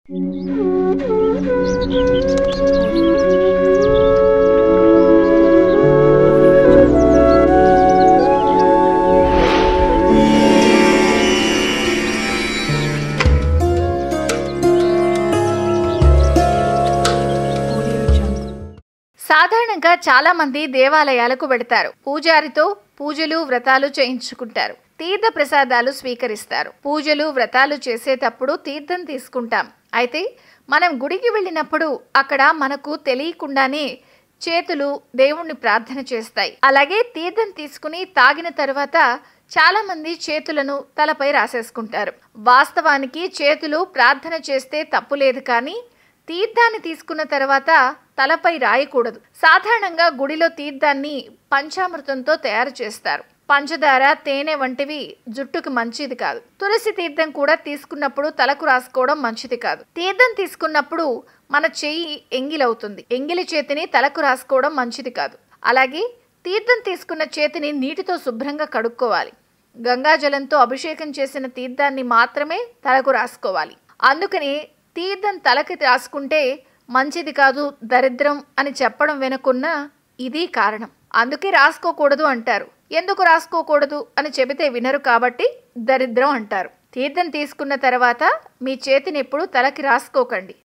సాధారణంగా చాలా మంది దేవాలయాలకు వెడతారు పూజారితో పూజలు వ్రతాలు చేయించుకుంటారు తీర్థ ప్రసాదాలు స్వీకరిస్తారు పూజలు వ్రతాలు చేసేటప్పుడు తీర్థం తీసుకుంటాం అయితే మనం గుడికి వెళ్ళినప్పుడు అక్కడ మనకు తెలియకుండానే చేతులు దేవుణ్ణి ప్రార్థన చేస్తాయి అలాగే తీర్థం తీసుకుని తాగిన తర్వాత చాలా మంది చేతులను తలపై రాసేసుకుంటారు వాస్తవానికి చేతులు ప్రార్థన చేస్తే తప్పు లేదు కానీ తీర్థాన్ని తీసుకున్న తర్వాత తలపై రాయకూడదు సాధారణంగా గుడిలో తీర్థాన్ని పంచామృతంతో తయారు చేస్తారు పంచదార తేనె వంటివి జుట్టుకు మంచిది కాదు తులసి తీర్థం కూడా తీసుకున్నప్పుడు తలకు రాసుకోవడం మంచిది కాదు తీర్థం తీసుకున్నప్పుడు మన చెయ్యి ఎంగిలవుతుంది ఎంగిలి చేతిని తలకు రాసుకోవడం మంచిది కాదు అలాగే తీర్థం తీసుకున్న చేతిని నీటితో శుభ్రంగా కడుక్కోవాలి గంగాజలంతో అభిషేకం చేసిన తీర్థాన్ని మాత్రమే తలకు రాసుకోవాలి అందుకని తీర్థం తలకి రాసుకుంటే మంచిది కాదు దరిద్రం అని చెప్పడం వెనుకున్న ఇది కారణం అందుకే రాసుకోకూడదు అంటారు ఎందుకు రాసుకోకూడదు అని చెబితే వినరు కాబట్టి దరిద్రం అంటారు తీర్థం తీసుకున్న తర్వాత మీ చేతిని ఎప్పుడు తలకి రాసుకోకండి